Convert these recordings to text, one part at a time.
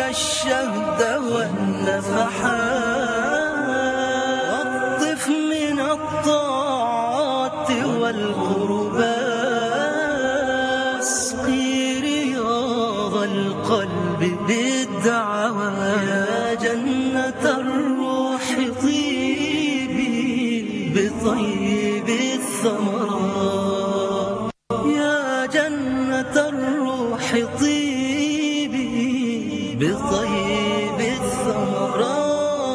الشهد والنفحات واقطف من الطاعات والقربات اسقي رياض القلب بالدعوات يا جنة الروح طيبي بطيب الثمرات يا جنة الروح طيبي بطيب الثمرات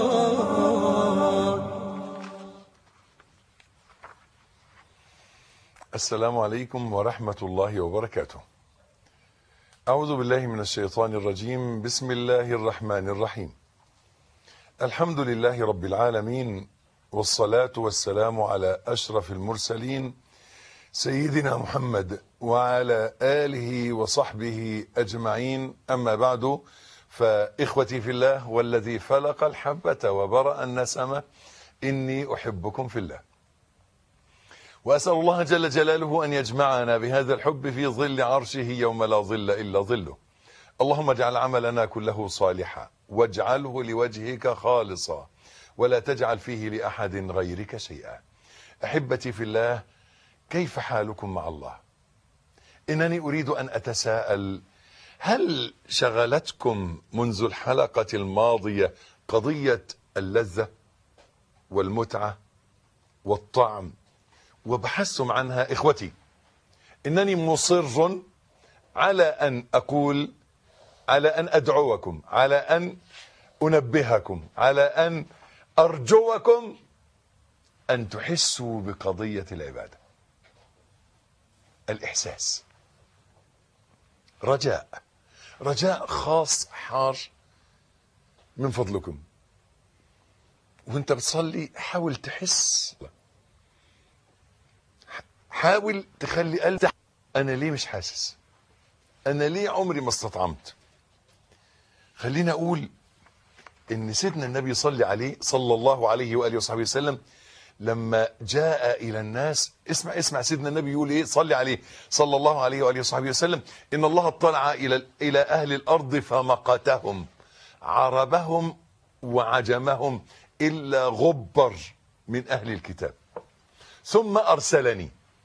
السلام عليكم ورحمة الله وبركاته. أعوذ بالله من الشيطان الرجيم، بسم الله الرحمن الرحيم. الحمد لله رب العالمين والصلاة والسلام على أشرف المرسلين سيدنا محمد وعلى آله وصحبه أجمعين أما بعد فإخوتي في الله والذي فلق الحبة وبرأ النسمة إني أحبكم في الله. وأسأل الله جل جلاله أن يجمعنا بهذا الحب في ظل عرشه يوم لا ظل إلا ظله اللهم اجعل عملنا كله صالحا واجعله لوجهك خالصا ولا تجعل فيه لأحد غيرك شيئا أحبتي في الله كيف حالكم مع الله إنني أريد أن أتساءل هل شغلتكم منذ الحلقة الماضية قضية اللذة والمتعة والطعم وبحثتم عنها إخوتي إنني مصر على أن أقول على أن أدعوكم على أن أنبهكم على أن أرجوكم أن تحسوا بقضية العبادة الإحساس رجاء رجاء خاص حار من فضلكم وانت بتصلي حاول تحس حاول تخلي قلبك انا ليه مش حاسس انا ليه عمري ما استطعمت خلينا اقول ان سيدنا النبي صلى عليه صلى الله عليه واله وصحبه وسلم لما جاء الى الناس اسمع اسمع سيدنا النبي يقول ايه صلي عليه صلى الله عليه واله وصحبه وسلم ان الله اطلع الى الى اهل الارض فمقتهم عربهم وعجمهم الا غبر من اهل الكتاب ثم ارسلني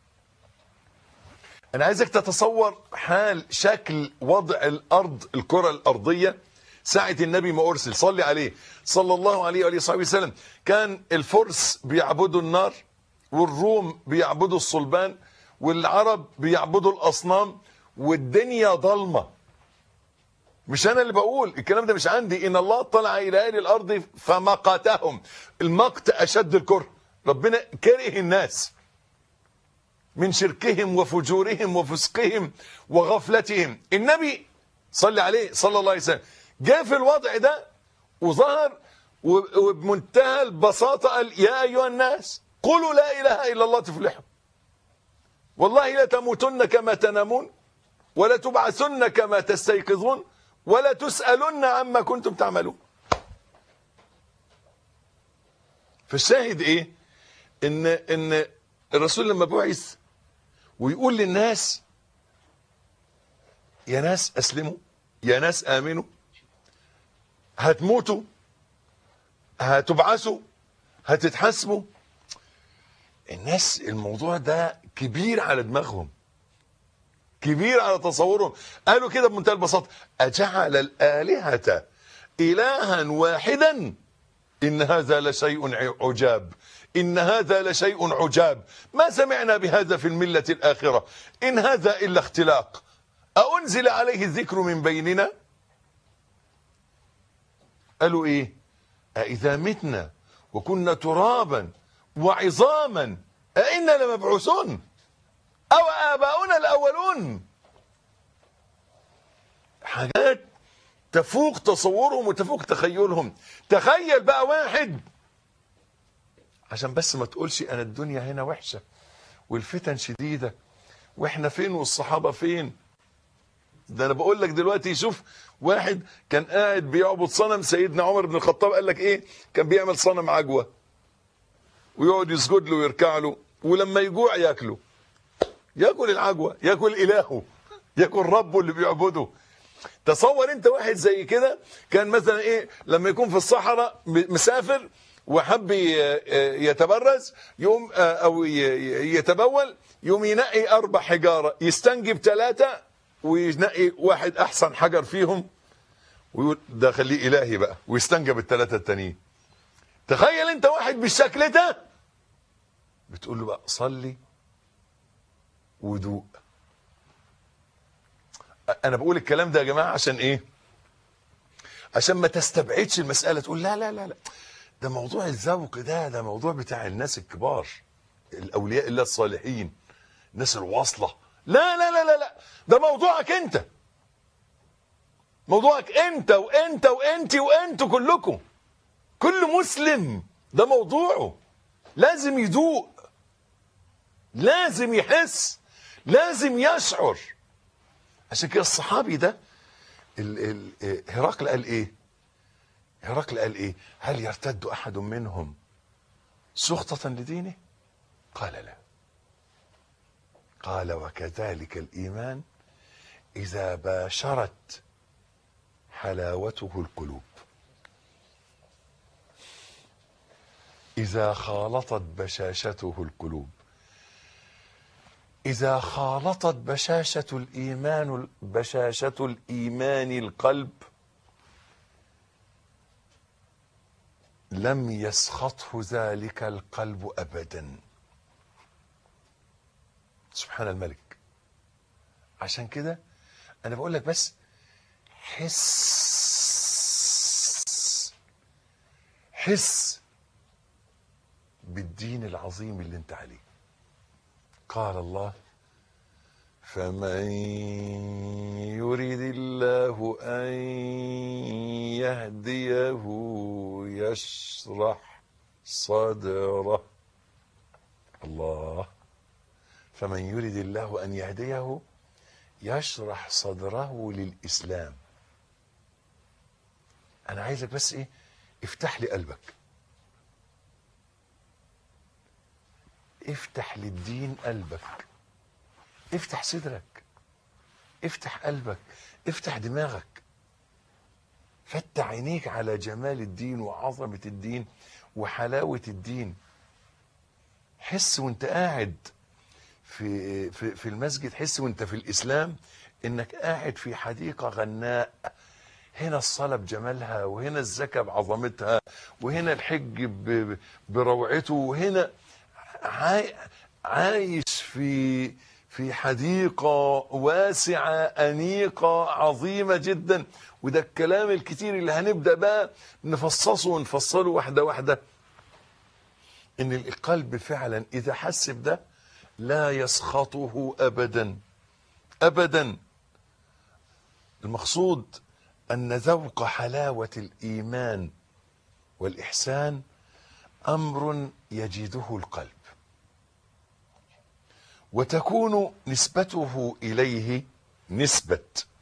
انا عايزك تتصور حال شكل وضع الارض الكره الارضيه ساعه النبي ما ارسل صلي عليه صلى الله عليه واله وصحبه وسلم كان الفرس بيعبدوا النار والروم بيعبدوا الصلبان والعرب بيعبدوا الاصنام والدنيا ضلمه مش انا اللي بقول الكلام ده مش عندي ان الله طلع الى اهل الارض فمقتهم المقت اشد الكره ربنا كره الناس من شركهم وفجورهم وفسقهم وغفلتهم النبي صلى عليه صلى الله عليه وسلم جاء في الوضع ده وظهر وبمنتهى البساطة قال يا أيها الناس قولوا لا إله إلا الله تفلحوا والله لا تموتن كما تنامون ولا تبعثن كما تستيقظون ولا تسألن عما كنتم تعملون فالشاهد ايه ان ان الرسول لما بعث ويقول للناس يا ناس اسلموا يا ناس امنوا هتموتوا هتبعثوا هتتحاسبوا الناس الموضوع ده كبير على دماغهم كبير على تصورهم قالوا كده بمنتهى البساطه اجعل الالهه الها واحدا ان هذا لشيء عجاب إن هذا لشيء عجاب ما سمعنا بهذا في الملة الآخرة إن هذا إلا اختلاق أأنزل عليه الذكر من بيننا قالوا إيه أإذا متنا وكنا ترابا وعظاما أئنا لمبعوثون أو آباؤنا الأولون حاجات تفوق تصورهم وتفوق تخيلهم تخيل بقى واحد عشان بس ما تقولش انا الدنيا هنا وحشه والفتن شديده واحنا فين والصحابه فين ده انا بقول لك دلوقتي شوف واحد كان قاعد بيعبد صنم سيدنا عمر بن الخطاب قال لك ايه كان بيعمل صنم عجوه ويقعد يسجد له ويركع له ولما يجوع ياكله ياكل العجوه ياكل الهه ياكل ربه اللي بيعبده تصور انت واحد زي كده كان مثلا ايه لما يكون في الصحراء م- مسافر وحب ي- يتبرز يوم آه، او ي- ي- يتبول يوم ينقي اربع حجاره يستنجب ثلاثه وينقي واحد احسن حجر فيهم ويقول ده خليه الهي بقى ويستنجب الثلاثه التانيين تخيل انت واحد بالشكل ده بتقول له بقى صلي ودوق انا بقول الكلام ده يا جماعه عشان ايه عشان ما تستبعدش المساله تقول لا لا لا لا ده موضوع الذوق ده ده موضوع بتاع الناس الكبار الاولياء الله الصالحين الناس الواصله لا لا لا لا لا ده موضوعك انت موضوعك انت وانت وانت وانتوا كلكم كل مسلم ده موضوعه لازم يذوق لازم يحس لازم يشعر عشان كده الصحابي ده ال- ال- إيه، هرقل قال ايه هرقل قال ايه هل يرتد احد منهم سخطة لدينه قال لا قال وكذلك الايمان اذا باشرت حلاوته القلوب اذا خالطت بشاشته القلوب إذا خالطت بشاشة الإيمان بشاشة الإيمان القلب لم يسخطه ذلك القلب أبدا سبحان الملك عشان كده أنا بقول لك بس حس حس بالدين العظيم اللي انت عليه قال الله فمن يريد الله أن يهديه يشرح صدره الله فمن يريد الله أن يهديه يشرح صدره للإسلام أنا عايزك بس إيه افتح لي قلبك افتح للدين قلبك افتح صدرك افتح قلبك افتح دماغك فتح عينيك على جمال الدين وعظمة الدين وحلاوة الدين حس وانت قاعد في في في المسجد حس وانت في الاسلام انك قاعد في حديقه غناء هنا الصلاه بجمالها وهنا الزكاه بعظمتها وهنا الحج ب- بروعته وهنا عاي- عايش في في حديقه واسعه انيقه عظيمه جدا وده الكلام الكتير اللي هنبدا بقى نفصصه ونفصله واحده واحده ان القلب فعلا اذا حس بده لا يسخطه ابدا ابدا المقصود ان ذوق حلاوه الايمان والاحسان امر يجده القلب وتكون نسبته اليه نسبه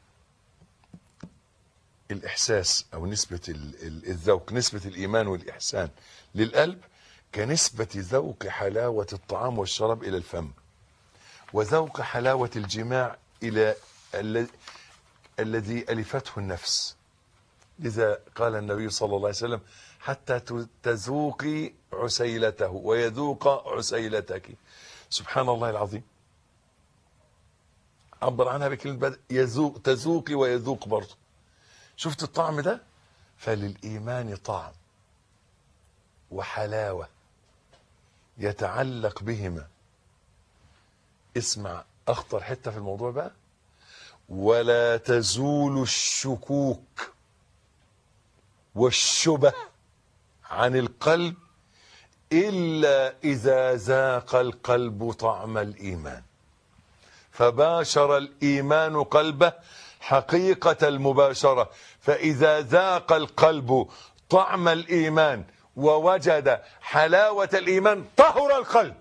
الاحساس او نسبه ال- ال- الذوق نسبه الايمان والاحسان للقلب كنسبه ذوق حلاوه الطعام والشراب الى الفم وذوق حلاوه الجماع الى ال- الذي الفته النفس لذا قال النبي صلى الله عليه وسلم حتى ت- تذوقي عسيلته ويذوق عسيلتك سبحان الله العظيم عبر عنها بكلمه بدء يذوق تذوقي ويذوق برضه شفت الطعم ده فللإيمان طعم وحلاوة يتعلق بهما اسمع أخطر حتة في الموضوع بقى ولا تزول الشكوك والشبه عن القلب إلا إذا ذاق القلب طعم الإيمان فباشر الايمان قلبه حقيقه المباشره فاذا ذاق القلب طعم الايمان ووجد حلاوه الايمان طهر القلب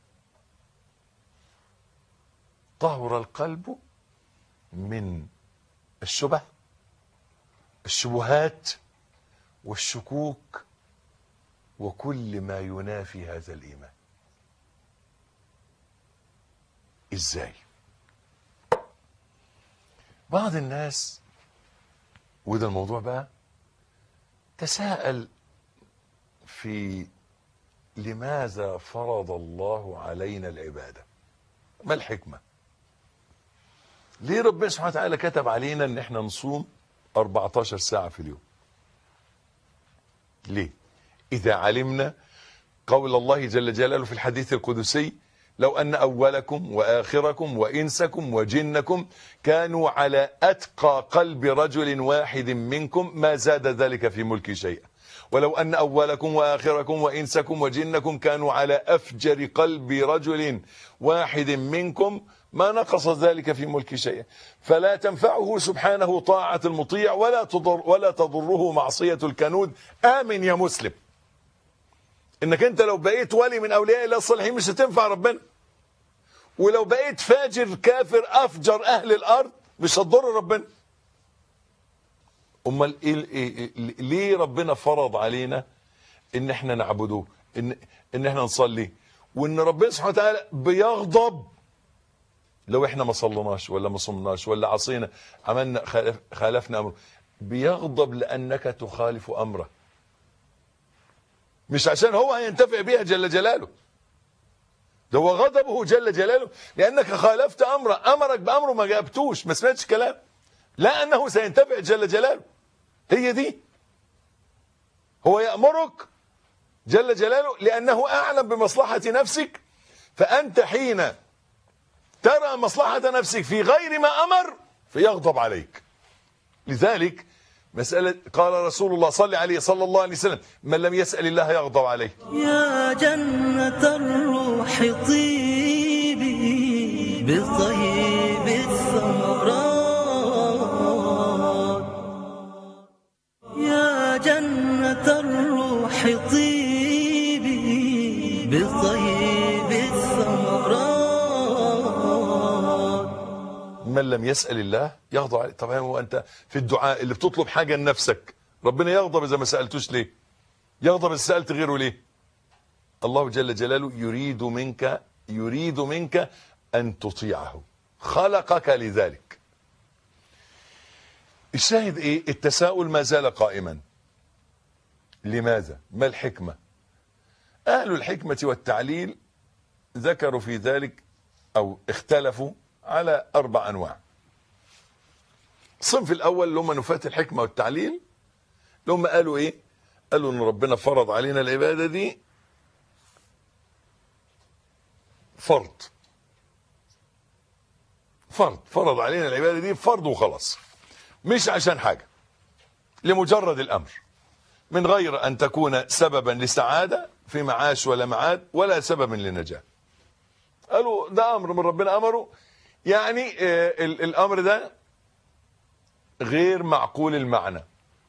طهر القلب من الشبه الشبهات والشكوك وكل ما ينافي هذا الايمان ازاي بعض الناس وده الموضوع بقى تساءل في لماذا فرض الله علينا العبادة ما الحكمة ليه ربنا سبحانه وتعالى كتب علينا ان احنا نصوم 14 ساعة في اليوم ليه اذا علمنا قول الله جل جلاله في الحديث القدسي لو ان اولكم واخركم وانسكم وجنكم كانوا على اتقى قلب رجل واحد منكم ما زاد ذلك في ملكي شيئا ولو ان اولكم واخركم وانسكم وجنكم كانوا على افجر قلب رجل واحد منكم ما نقص ذلك في ملك شيئا فلا تنفعه سبحانه طاعة المطيع ولا تضر ولا تضره معصية الكنود آمن يا مسلم انك انت لو بقيت ولي من اولياء الله الصالحين مش هتنفع ربنا ولو بقيت فاجر كافر افجر اهل الارض مش هتضر ربنا امال إيه إيه إيه ليه ربنا فرض علينا ان احنا نعبده ان ان احنا نصلي وان ربنا سبحانه وتعالى بيغضب لو احنا ما صليناش ولا ما صمناش ولا عصينا عملنا خالف خالفنا امره بيغضب لانك تخالف امره مش عشان هو هينتفع بيها جل جلاله ده هو غضبه جل جلاله لانك خالفت امره امرك بامره ما جابتوش ما سمعتش كلام لا انه سينتفع جل جلاله هي دي هو يامرك جل جلاله لانه اعلم بمصلحه نفسك فانت حين ترى مصلحه نفسك في غير ما امر فيغضب عليك لذلك مسألة قال رسول الله صلى عليه صلى الله عليه وسلم من لم يسأل الله يغضب عليه يا جنة الروح طيبي بطيب الثمرات يا جنة الروح طيبي بطيب الثمرات من لم يسأل الله يغضب عليه طبعا هو أنت في الدعاء اللي بتطلب حاجة لنفسك ربنا يغضب إذا ما سألتوش ليه يغضب إذا سألت غيره ليه الله جل جلاله يريد منك يريد منك أن تطيعه خلقك لذلك الشاهد إيه التساؤل ما زال قائما لماذا ما الحكمة أهل الحكمة والتعليل ذكروا في ذلك أو اختلفوا على أربع أنواع الصنف الأول اللي هم نفاة الحكمة والتعليل اللي هم قالوا إيه قالوا إن ربنا فرض علينا العبادة دي فرض فرض فرض علينا العبادة دي فرض وخلاص مش عشان حاجة لمجرد الأمر من غير أن تكون سببا لسعادة في معاش ولا معاد ولا سببا لنجاة قالوا ده أمر من ربنا أمره يعني آه، ال- الأمر ده غير معقول المعنى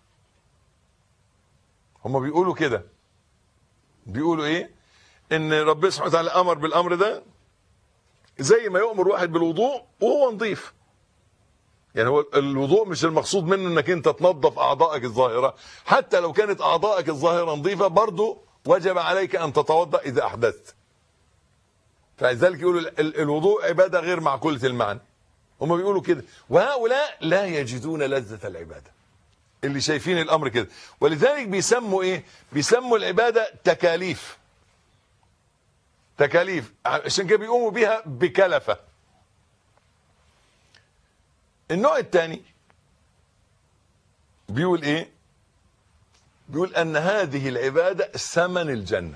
هم بيقولوا كده بيقولوا ايه ان ربنا سبحانه وتعالى امر بالامر ده زي ما يؤمر واحد بالوضوء وهو نظيف يعني هو الوضوء مش المقصود منه انك انت تنظف اعضائك الظاهره حتى لو كانت اعضائك الظاهره نظيفه برضه وجب عليك ان تتوضا اذا احدثت فلذلك يقولوا ال- ال- الوضوء عباده غير معقوله المعنى هم بيقولوا كده وهؤلاء لا يجدون لذه العباده اللي شايفين الامر كده ولذلك بيسموا ايه بيسموا العباده تكاليف تكاليف عشان كده بيقوموا بيها بكلفه النوع الثاني بيقول ايه بيقول ان هذه العباده ثمن الجنه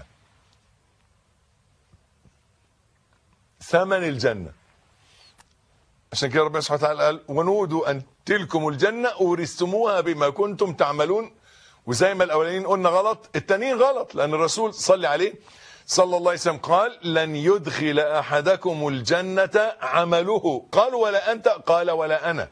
ثمن الجنه عشان كده ربنا سبحانه وتعالى قال ونودوا ان تلكم الجنه اورثتموها بما كنتم تعملون وزي ما الاولانيين قلنا غلط التانيين غلط لان الرسول صلى عليه صلى الله عليه وسلم قال لن يدخل احدكم الجنه عمله قال ولا انت قال ولا انا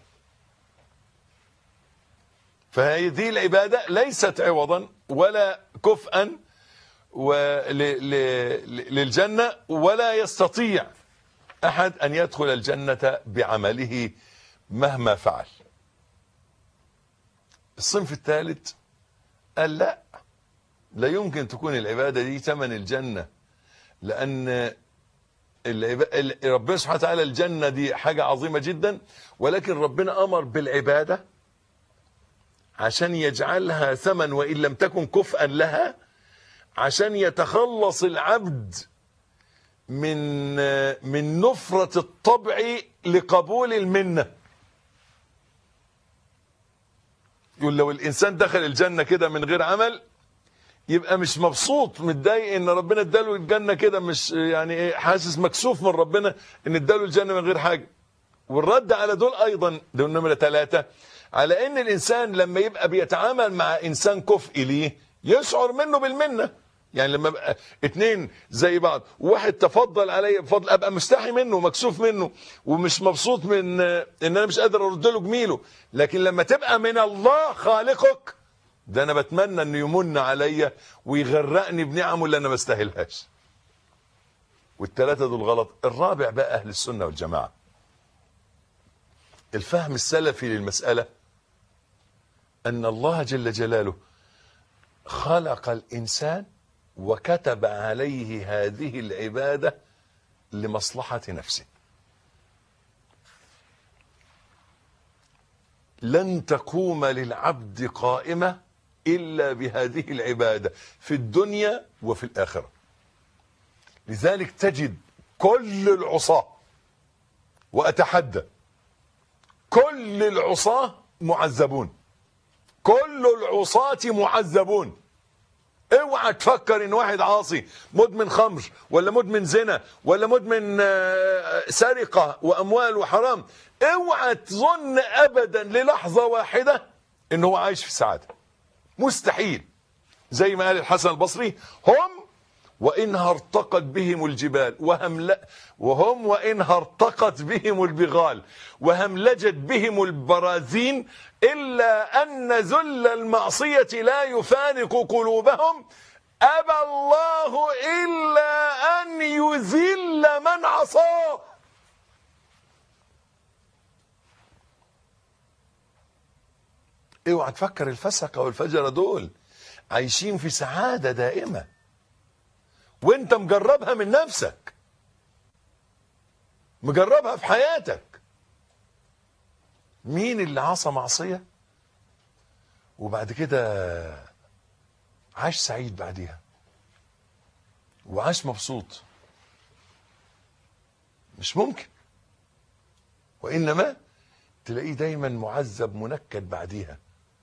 فهذه العباده ليست عوضا ولا كفءا ول- ل- للجنه ولا يستطيع احد ان يدخل الجنه بعمله مهما فعل الصنف الثالث قال لا لا يمكن تكون العباده دي ثمن الجنه لان العب- ال- ربنا سبحانه وتعالى الجنه دي حاجه عظيمه جدا ولكن ربنا امر بالعباده عشان يجعلها ثمن وإن لم تكن كفءا لها عشان يتخلص العبد من من نفرة الطبع لقبول المنة يقول لو الإنسان دخل الجنة كده من غير عمل يبقى مش مبسوط متضايق ان ربنا اداله الجنة كده مش يعني ايه حاسس مكسوف من ربنا ان اداله الجنة من غير حاجة والرد على دول ايضا دول نمرة ثلاثة على ان الانسان لما يبقى بيتعامل مع انسان كفء ليه يشعر منه بالمنه يعني لما ابقى اتنين زي بعض وواحد تفضل عليا بفضل ابقى مستحي منه ومكسوف منه ومش مبسوط من ان انا مش قادر ارد له جميله لكن لما تبقى من الله خالقك ده انا بتمنى انه يمن عليا ويغرقني بنعمه اللي انا ما استاهلهاش والثلاثه دول غلط الرابع بقى اهل السنه والجماعه الفهم السلفي للمساله ان الله جل جلاله خلق الانسان وكتب عليه هذه العباده لمصلحه نفسه لن تقوم للعبد قائمه الا بهذه العباده في الدنيا وفي الاخره لذلك تجد كل العصاه واتحدى كل العصاه معذبون كل العصاة معذبون اوعى تفكر ان واحد عاصي مدمن خمر ولا مدمن زنا ولا مدمن آه، سرقة واموال وحرام اوعى تظن ابدا للحظة واحدة ان هو عايش في سعادة مستحيل زي ما قال الحسن البصري هم وإنها ارتقت بهم الجبال وهم وهم وإنها ارتقت بهم البغال وهملجت بهم البراذين إلا أن ذل المعصية لا يفارق قلوبهم أبى الله إلا أن يذل من عصاه اوعى تفكر الفسقة والفجرة دول عايشين في سعادة دائمة وانت مجربها من نفسك مجربها في حياتك مين اللي عصى معصية وبعد كده عاش سعيد بعديها وعاش مبسوط مش ممكن وإنما تلاقيه دايما معذب منكد بعديها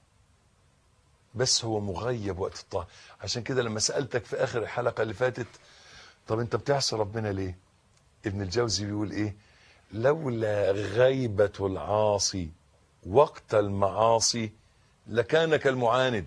بس هو مغيب وقت الطاعة عشان كده لما سألتك في آخر الحلقة اللي فاتت طب أنت بتعصي ربنا ليه ابن الجوزي بيقول إيه لولا غيبة العاصي وقت المعاصي لكان كالمعاند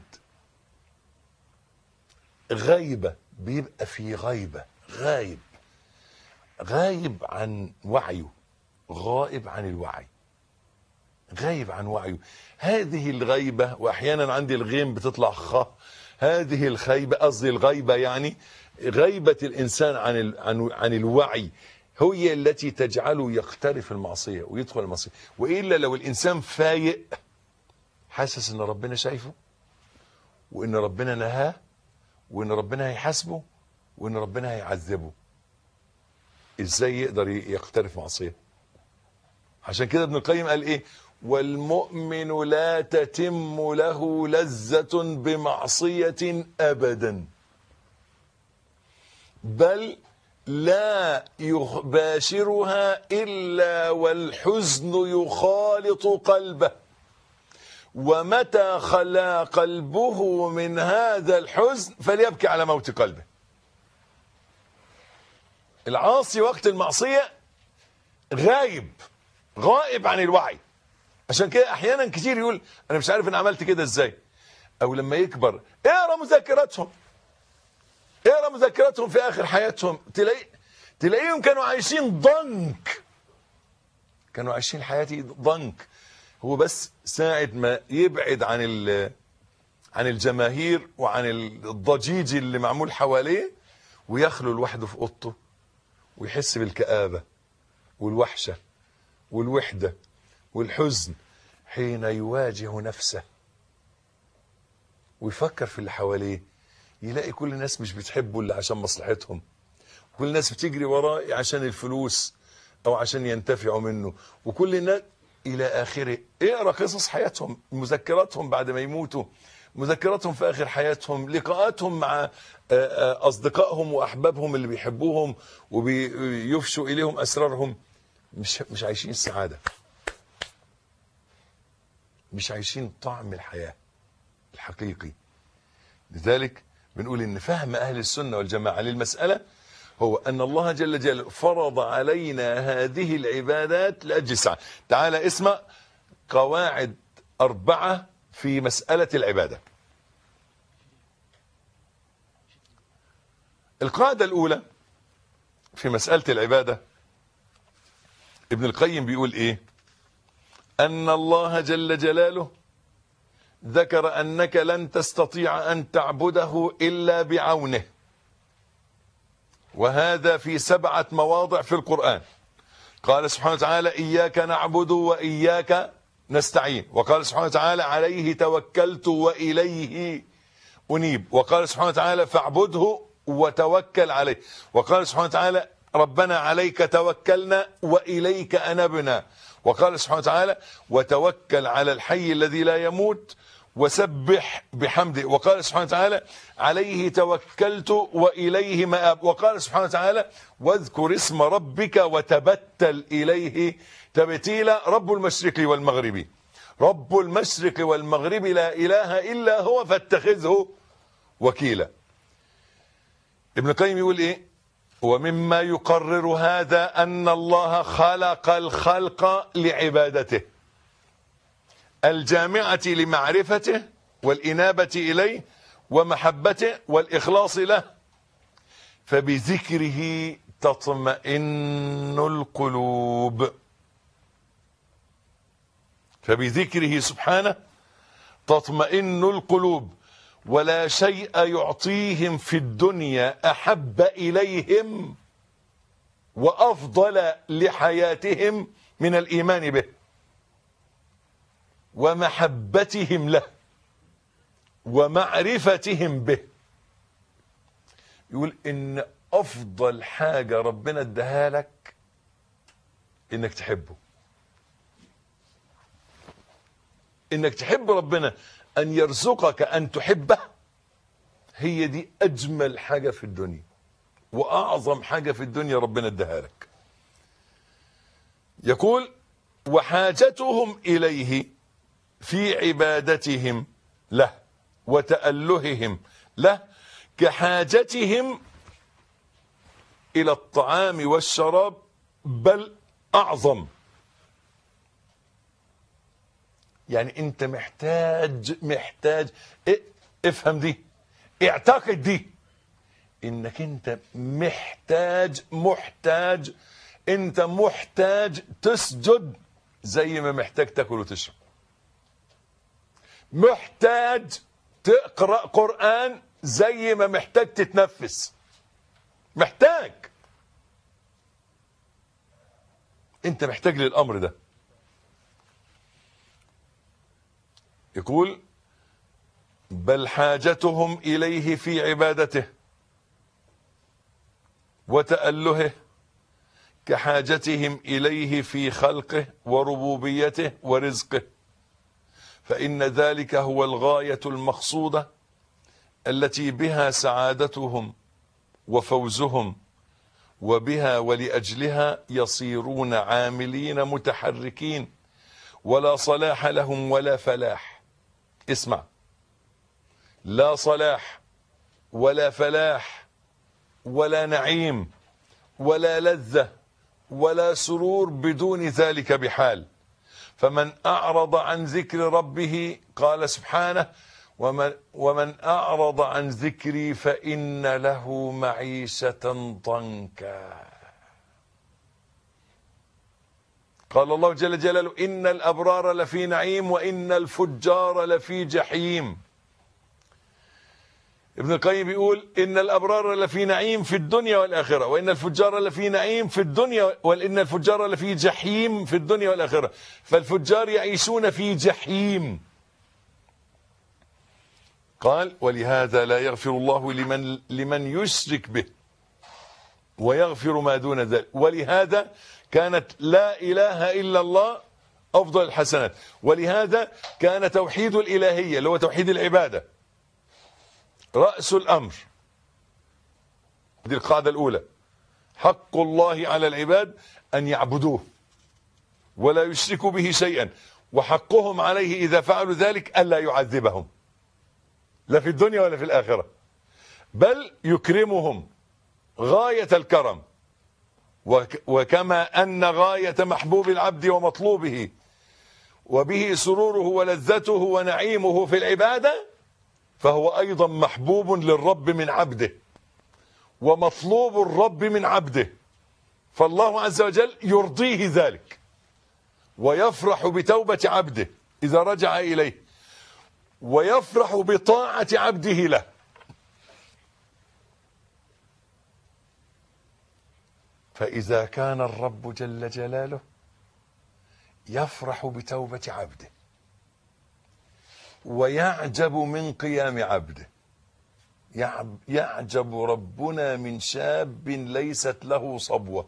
غيبة بيبقى في غيبة غايب غايب عن وعيه غائب عن الوعي غايب عن وعيه هذه الغيبة وأحيانا عندي الغيم بتطلع خ هذه الخيبة قصدي الغيبة يعني غيبة الإنسان عن ال... عن عن الوعي هي التي تجعله يقترف المعصية ويدخل المعصية وإلا لو الإنسان فايق حاسس إن ربنا شايفه وإن ربنا نهاه وإن ربنا هيحاسبه وإن ربنا هيعذبه إزاي يقدر يقترف معصية عشان كده ابن القيم قال إيه والمؤمن لا تتم له لذة بمعصية أبدا بل لا يباشرها إلا والحزن يخالط قلبه ومتى خلا قلبه من هذا الحزن فليبكي على موت قلبه العاصي وقت المعصية غايب غائب عن الوعي عشان كده احيانا كتير يقول انا مش عارف انا عملت كده ازاي او لما يكبر اقرا مذكراتهم اقرا مذكراتهم في اخر حياتهم تلاقي تلاقيهم كانوا عايشين ضنك كانوا عايشين حياتي ضنك هو بس ساعة ما يبعد عن عن الجماهير وعن الضجيج اللي معمول حواليه ويخلو لوحده في اوضته ويحس بالكآبة والوحشة والوحدة والحزن حين يواجه نفسه ويفكر في اللي حواليه يلاقي كل الناس مش بتحبه الا عشان مصلحتهم كل الناس بتجري وراه عشان الفلوس او عشان ينتفعوا منه وكل الناس إلى آخره اقرأ قصص حياتهم مذكراتهم بعد ما يموتوا مذكراتهم في آخر حياتهم لقاءاتهم مع آه، آه، أصدقائهم وأحبابهم اللي بيحبوهم وبيفشوا إليهم أسرارهم مش مش عايشين السعادة مش عايشين طعم الحياة الحقيقي لذلك بنقول ان فهم اهل السنه والجماعه للمساله هو ان الله جل جلاله فرض علينا هذه العبادات لاجل السعاده تعالى اسمع قواعد اربعه في مساله العباده القاعده الاولى في مساله العباده ابن القيم بيقول ايه ان الله جل جلاله ذكر انك لن تستطيع ان تعبده الا بعونه وهذا في سبعه مواضع في القران قال سبحانه وتعالى اياك نعبد واياك نستعين وقال سبحانه وتعالى عليه توكلت واليه انيب وقال سبحانه وتعالى فاعبده وتوكل عليه وقال سبحانه وتعالى ربنا عليك توكلنا واليك انبنا وقال سبحانه وتعالى وتوكل على الحي الذي لا يموت وسبح بحمده وقال سبحانه وتعالى عليه توكلت واليه مآب وقال سبحانه وتعالى واذكر اسم ربك وتبتل اليه تبتيلا رب المشرق والمغرب رب المشرق والمغرب لا اله الا هو فاتخذه وكيلا ابن القيم يقول ايه ومما يقرر هذا ان الله خلق الخلق لعبادته الجامعة لمعرفته والإنابة إليه ومحبته والإخلاص له فبذكره تطمئن القلوب فبذكره سبحانه تطمئن القلوب ولا شيء يعطيهم في الدنيا أحب إليهم وأفضل لحياتهم من الإيمان به ومحبتهم له ومعرفتهم به يقول ان افضل حاجة ربنا اداها لك انك تحبه انك تحب ربنا ان يرزقك ان تحبه هي دي اجمل حاجة في الدنيا واعظم حاجة في الدنيا ربنا اداها لك يقول وحاجتهم اليه في عبادتهم له وتألههم له كحاجتهم إلى الطعام والشراب بل أعظم يعني أنت محتاج محتاج إيه افهم دي اعتقد دي انك انت محتاج محتاج انت محتاج تسجد زي ما محتاج تاكل وتشرب محتاج تقرا قران زي ما محتاج تتنفس محتاج انت محتاج للامر ده يقول بل حاجتهم اليه في عبادته وتألهه كحاجتهم اليه في خلقه وربوبيته ورزقه فإن ذلك هو الغاية المقصودة التي بها سعادتهم وفوزهم وبها ولأجلها يصيرون عاملين متحركين ولا صلاح لهم ولا فلاح اسمع لا صلاح ولا فلاح ولا نعيم ولا لذة ولا سرور بدون ذلك بحال فمن أعرض عن ذكر ربه قال سبحانه ومن, ومن أعرض عن ذكري فإن له معيشة ضنكا قال الله جل جلاله إن الأبرار لفي نعيم وإن الفجار لفي جحيم ابن القيم بيقول إن الأبرار لفي نعيم في الدنيا والآخرة وإن الفجار لفي نعيم في الدنيا وإن الفجار لفي جحيم في الدنيا والآخرة فالفجار يعيشون في جحيم قال ولهذا لا يغفر الله لمن لمن يشرك به ويغفر ما دون ذلك ولهذا كانت لا إله إلا الله أفضل الحسنات ولهذا كان توحيد الإلهية اللي هو توحيد العبادة رأس الأمر دي القاعدة الأولى حق الله على العباد أن يعبدوه ولا يشركوا به شيئا وحقهم عليه إذا فعلوا ذلك ألا يعذبهم لا في الدنيا ولا في الآخرة بل يكرمهم غاية الكرم وك وكما أن غاية محبوب العبد ومطلوبه وبه سروره ولذته ونعيمه في العبادة فهو أيضا محبوب للرب من عبده ومطلوب الرب من عبده فالله عز وجل يرضيه ذلك ويفرح بتوبة عبده إذا رجع إليه ويفرح بطاعة عبده له فإذا كان الرب جل جلاله يفرح بتوبة عبده ويعجب من قيام عبده يعب- يعجب ربنا من شاب ليست له صبوة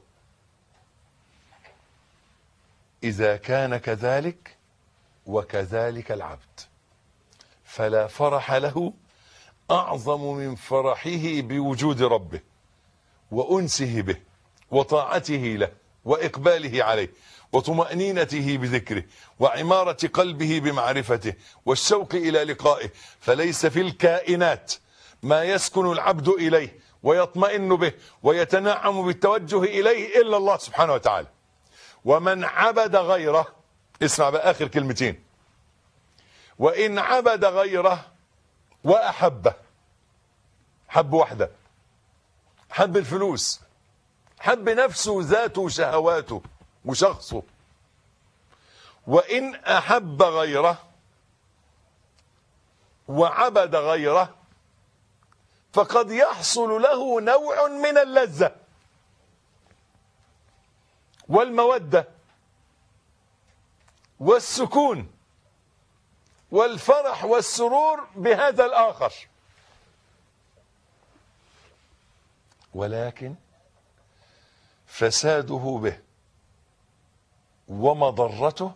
إذا كان كذلك وكذلك العبد فلا فرح له أعظم من فرحه بوجود ربه وأنسه به وطاعته له وإقباله عليه وطمأنينته بذكره وعمارة قلبه بمعرفته والشوق إلى لقائه فليس في الكائنات ما يسكن العبد إليه ويطمئن به ويتنعم بالتوجه إليه إلا الله سبحانه وتعالى ومن عبد غيره اسمع بقى آخر كلمتين وإن عبد غيره وأحبه حب وحده حب الفلوس حب نفسه ذاته وشهواته وشخصه وإن أحب غيره وعبد غيره فقد يحصل له نوع من اللذة والمودة والسكون والفرح والسرور بهذا الآخر ولكن فساده به ومضرته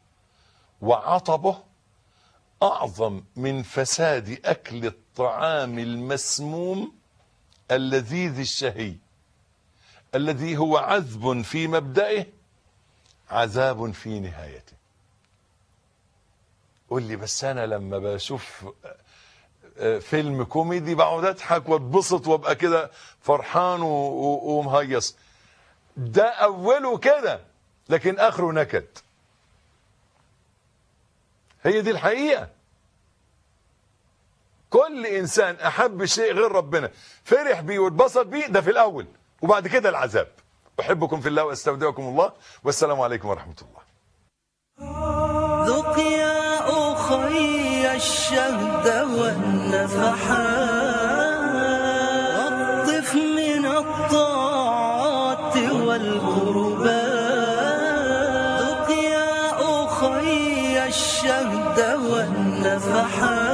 وعطبه أعظم من فساد أكل الطعام المسموم اللذيذ الشهي الذي هو عذب في مبدئه عذاب في نهايته قول لي بس أنا لما بشوف فيلم كوميدي بقعد أضحك واتبسط وابقى كده فرحان و- و- ومهيص ده أوله كده لكن آخره نكد هي دي الحقيقة كل إنسان أحب شيء غير ربنا فرح بيه واتبسط بيه ده في الأول وبعد كده العذاب أحبكم في الله وأستودعكم الله والسلام عليكم ورحمة الله ذق يا أخي الشهد والنفحات واقطف من الطاعات والقربات ذق يا أخي الشهد والنفحات